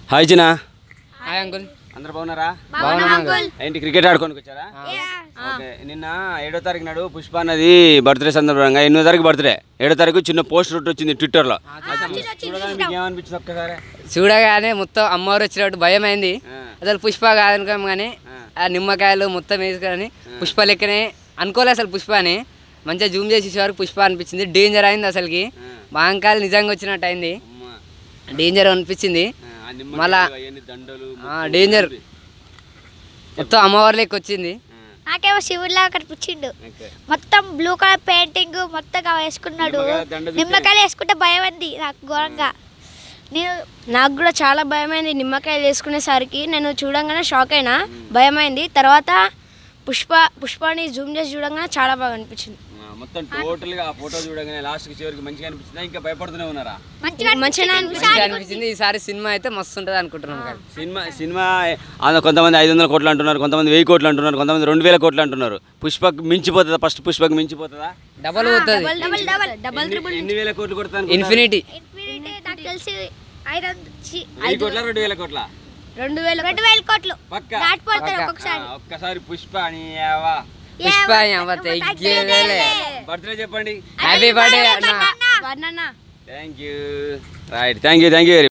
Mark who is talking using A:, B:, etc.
A: Hi చిన్న
B: hi uncle
A: అందరు బాగున్నారా
B: బాగున్నాం అంకుల్
A: ఏంటి క్రికెట్ ఆడుకోనికి వచ్చారా ఓకే నిన్న ఏడో తారీఖు నాడు పుష్ప అన్నది బర్త్డే సందర్భంగా ఎనిమిదో తారీఖు బర్త్డే ఏడో తారీఖు చిన్న పోస్ట్ రూట్ వచ్చింది ట్విట్టర్లో అది చూడగానే మీకు ఏమనిపించింది ఒక్కసారి
B: చూడగానే మొత్తం అమ్మవారు వచ్చినట్టు భయం అయింది
A: ఆ.
B: అసలు పుష్ప కాదనుకోం కానీ ఆ నిమ్మకాయలు మొత్తం వేసుకొని పుష్ప లెక్కనే అనుకోలే అసలు పుష్ప అని మంచిగా జూమ్ చేసి చూసేవారు పుష్ప అనిపించింది డేంజర్ అయింది అసలుకి మాంకాయలు నిజంగా వచ్చినట్టు అయింది
A: అమ్మ.
B: డేంజర్ అనిపించింది
A: ఆ, ఆ నిమ్మకాయలు,
B: మళ్ళా-
A: అవన్నీ దండలు
B: ఆ, డేంజర్ మొత్తం అమ్మవారి లెక్క వచ్చింది
C: నాకేమో శివుడిలా కనిపించిండు
A: ఓకే.
C: మొత్తం బ్లూ కలర్ పెయింటింగ్ మొత్తం వేసుకున్నాడు
A: నిమ్మకాయల దండ చూస్తే-
C: నిమ్మకాయలు వేసుకుంటే భయం అంది నాకు ఘోరంగా నేను
D: నాకు కూడా చాలా భయమైంది నిమ్మకాయలు వేసుకునేసరికి నేను చూడంగానే షాక్ అయినా భయమైంది తర్వాత పుష్ప పుష్పాన్ని జూమ్ చేసి చూడంగానే చాలా బాగా అనిపించింది
A: ఆ, మొత్తం టోటల్ గా ఆ ఫోటో చూడగానే లాస్ట్ కి చివరికి మంచిగా అనిపించిందా ఇంకా భయపడుతూనే ఉన్నారా
C: మంచిగా
D: మంచిగా
B: మంచిగా అనిపించింది ఈసారి సినిమా అయితే మస్తు ఉంటుంది అనుకుంటున్నాం కానీ
A: సినిమా సినిమా ఆ, కొంతమంది ఐదు వందల కోట్లు అంటున్నారు కొంతమంది వెయ్యి కోట్లు అంటున్నారు కొంతమంది రెండు వేల కోట్లు అంటున్నారు పుష్పకు మించిపోతుందా ఫస్ట్ పుష్పకు మించిపోతుందా
B: డబల్ పోతుంది
C: డబల్ డబల్ డబల్
A: ఎన్ని- ఎన్ని వేల కోట్లు కొడతాను
B: ఇన్ఫినిటీ
C: ఇన్ఫినిటీ నాకు తెలిసి ఐదు వందల చి-
A: వెయ్యి కోట్ల రెండు వేల కోట్ల
D: రెండు వేల
C: రెండు వేల కోట్లు
A: పక్క
C: దాటిపోతారు ఒక్కొక్కసారి
A: ఆ, ఒక్కసారి పుష్ప అని యావా.
B: పుష్ప అవ్వ తెగ్గేదేలే
A: బర్త్డే చెప్పండి
B: హ్యాపీ బర్త్డే అన్న
D: వర్ణన్న
A: thank you right thank you thank you very